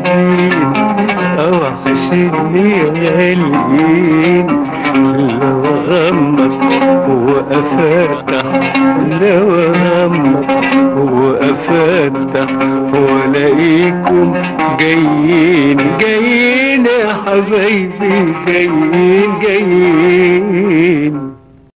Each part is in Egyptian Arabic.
حبايبين اوحشني غاليين لو اغمض وافتح لو اغمض وافتح والاقيكم جايين جايين يا حبايبي جايين جايين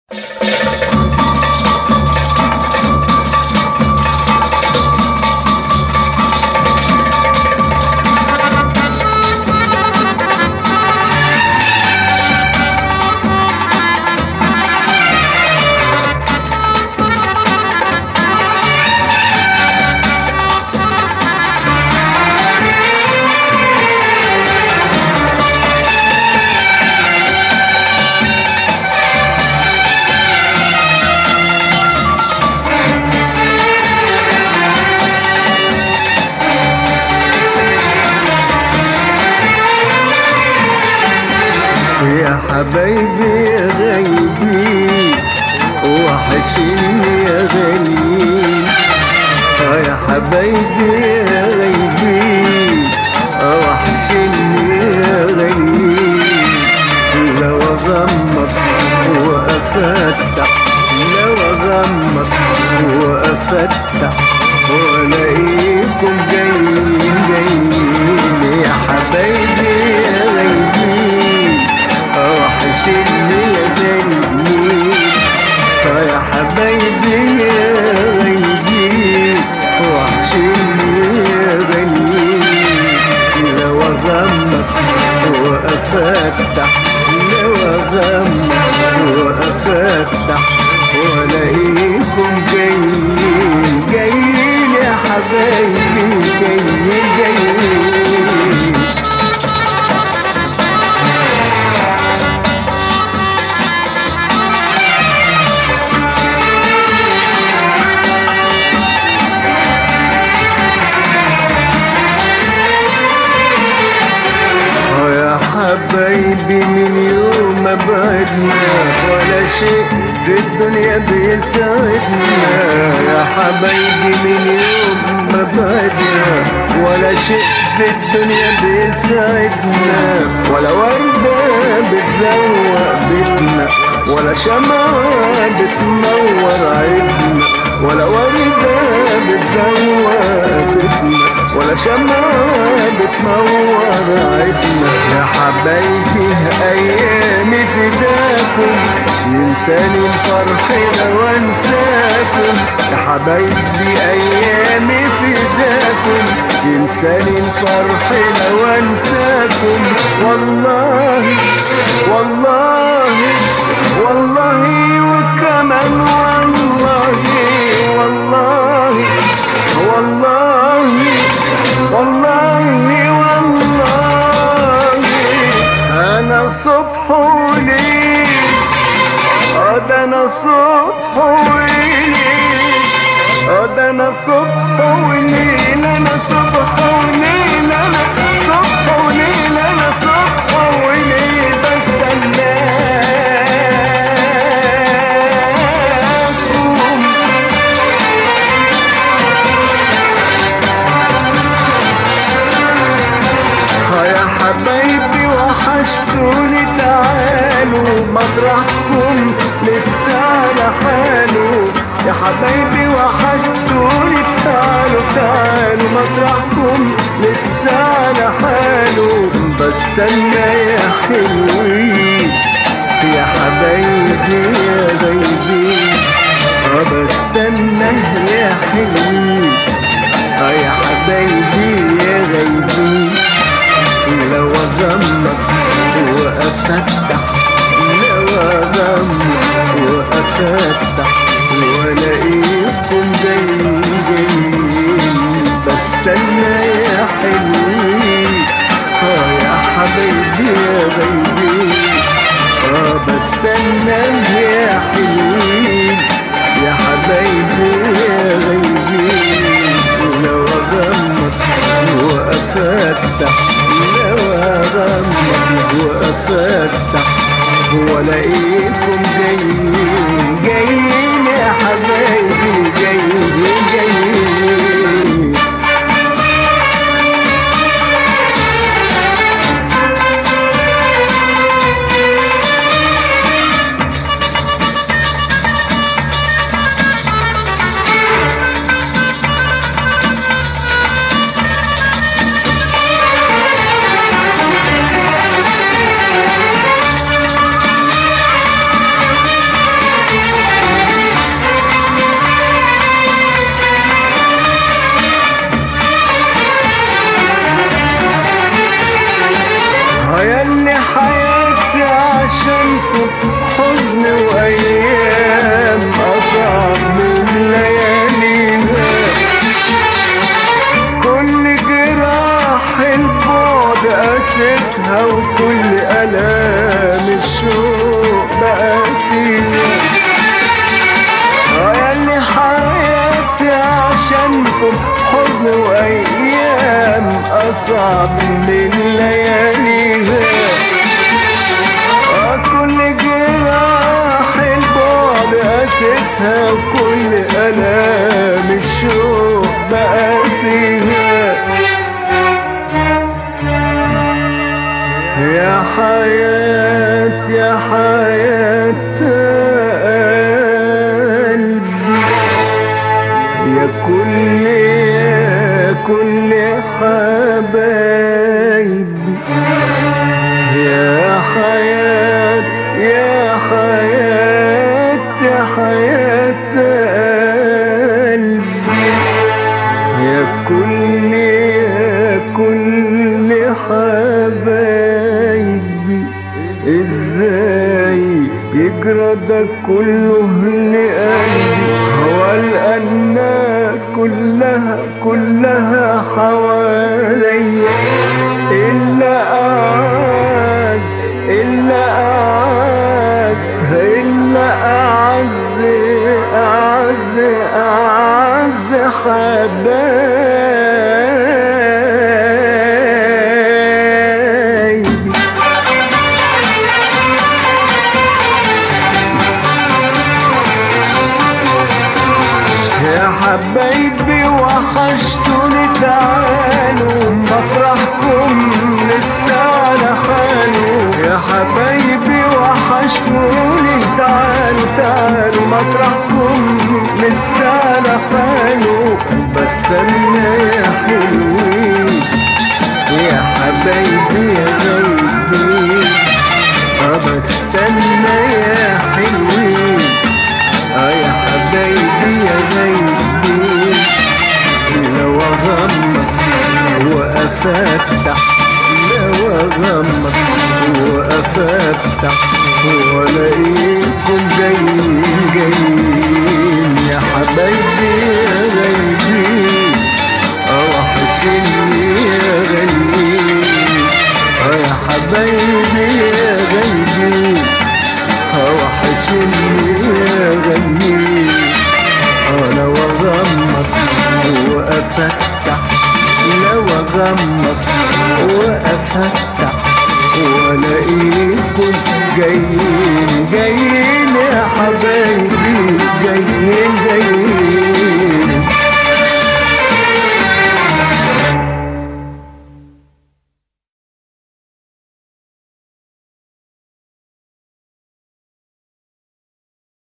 يا حبايبي يا غايبين وحشيني يا غاليين اه يا حبايبي يا غايبين اه وحشيني يا غاليين لو اغمض وافتح لو اغمض وافتح والاقيكم جايين جايين يا حبايبي يا غايبين وحشني يا غاليين اه يا حبايبي يا غاليين وحشني يا غاليين لو اغمض وافتح لو اغمض وافتح والاقيكم جايين جايين يا حبايبي جايين جايين اه يا حبايبي من يوم ما بعدنا ولا شيء في الدنيا بيسعدنا يا حبايبي من يوم ما بعدنا ولا شيء في الدنيا بيسعدنا ولا وردة بتزوق بيتنا ولا شمعة بتنور عيدنا ولا وردة بتزوق بيتنا ولا شمعة بتنور عيدنا يا حبايبي أيامي فداكم ينساني الفرح لو انساكم يا حبايبي أيامي فداكم ينساني الفرح لو انساكم والله والله والله وكمان والله والله والله والله والله انا صبح وليل اه ده انا صبح وليل اه ده انا صبح وليل انا صبح وليل انا صبح وليل انا صبح وليل بستناكم ها يا حبايبي وحشتوني تعالوا مطرحكم لسه على حاله يا حبايبي وحشتوني تعالوا تعالوا مطرحكم لسه على حاله بستنى يا حلوين يا حبايبي يا غايبين اه بستنى يا حلوين اه يا حبايبي يا غايبين لو اغمض وافتح لو اغمض وافتح والاقيكم جايين جايين بستنى يا حلوين اه يا حبايبي يا غايبين اه بستنى يا حلوين يا حبايبي يا غايبين لو اغمض وافتح لو اغمض وافتح والاقيكم جايين جايين يا حبايبي جايين جايين عشانكم حزن وايام اصعب من لياليها كل جراح البعد قاستها وكل الام الشوق بقاسيها ياللي حياتي عشانكم حزن وايام اصعب من لياليها آه كل جراح البعد قاستها وكل الام الشوق بقاسيها يا حياة يا حياة قلبي يا كل يا كل حبايبي يا حياة يا حياة يا حياة قلبي يا كل يا كل حبايبي ازاي يجرى ده كله لقلبي هو الناس كلها كلها حواليا إلا أعز إلا أعز إلا أعز أعز أعز حبايبي يا حبايبي وحشتوني تعالوا مطرحكم لسه على حاله يا حبايبي وحشتوني تعالوا تعالوا مطرحكم لسه على حاله بستنى يا حلوين يا حبايبي يا غايبين أه بستنى يا حلوين اه يا حبايبي يا غايبين لو اغمض وافتح لو اغمض وافتح والاقيكم جايين جايين يا حبايبي يا غايبين اه وحشني يا غاليين اه يا حبايبي يا غايبين وحشني يا غني انا واغمض وافتح لو اغمض وافتح والاقيكم جايين جايين يا حبايبي جايين جايين